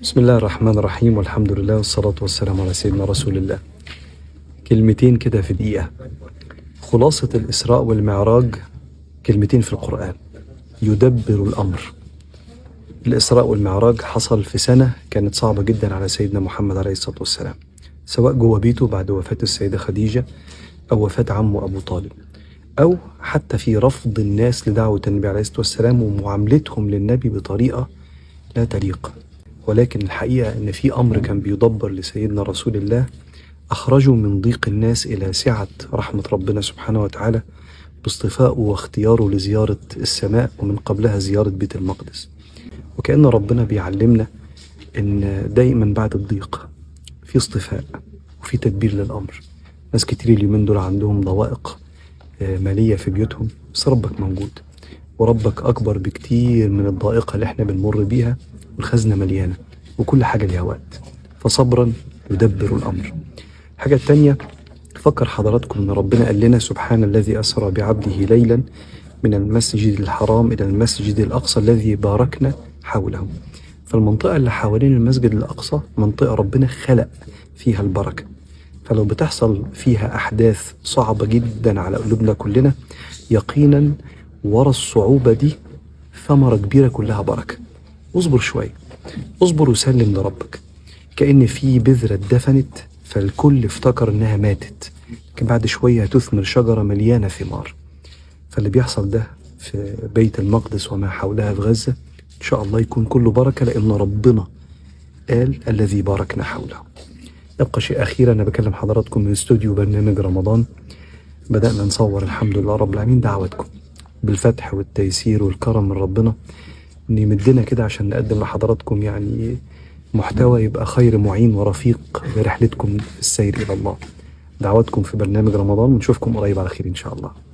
بسم الله الرحمن الرحيم والحمد لله والصلاة والسلام على سيدنا رسول الله كلمتين كده في دقيقة خلاصة الإسراء والمعراج كلمتين في القرآن يدبر الأمر الإسراء والمعراج حصل في سنة كانت صعبة جدا على سيدنا محمد عليه الصلاة والسلام سواء جوه بيته بعد وفاة السيدة خديجة أو وفاة عمه أبو طالب أو حتى في رفض الناس لدعوة النبي عليه الصلاة والسلام ومعاملتهم للنبي بطريقة لا تليق ولكن الحقيقة أن في أمر كان بيدبر لسيدنا رسول الله أخرجه من ضيق الناس إلى سعة رحمة ربنا سبحانه وتعالى باصطفائه واختياره لزيارة السماء ومن قبلها زيارة بيت المقدس وكأن ربنا بيعلمنا إن دايما بعد الضيق في اصطفاء وفي تدبير للأمر ناس كتير اليومين دول عندهم ضوائق آه، مالية في بيوتهم بس ربك موجود وربك أكبر بكتير من الضائقة اللي احنا بنمر بيها والخزنة مليانة وكل حاجة ليها وقت فصبرا يدبر الأمر الحاجة التانية فكر حضراتكم ان ربنا قال لنا سبحان الذي اسرى بعبده ليلا من المسجد الحرام الى المسجد الاقصى الذي باركنا حوله فالمنطقه اللي حوالين المسجد الاقصى منطقه ربنا خلق فيها البركه فلو بتحصل فيها احداث صعبه جدا على قلوبنا كلنا يقينا ورا الصعوبه دي ثمره كبيره كلها بركه اصبر شويه اصبر وسلم لربك كأن في بذرة اتدفنت فالكل افتكر انها ماتت لكن بعد شوية هتثمر شجرة مليانة ثمار فاللي بيحصل ده في بيت المقدس وما حولها في غزة إن شاء الله يكون كله بركة لأن ربنا قال الذي باركنا حوله يبقى شيء أخير أنا بكلم حضراتكم من استوديو برنامج رمضان بدأنا نصور الحمد لله رب العالمين دعوتكم بالفتح والتيسير والكرم من ربنا إن يمدنا كده عشان نقدم لحضراتكم يعني محتوى يبقى خير معين ورفيق لرحلتكم في السير إلى الله دعواتكم في برنامج رمضان ونشوفكم قريب على خير إن شاء الله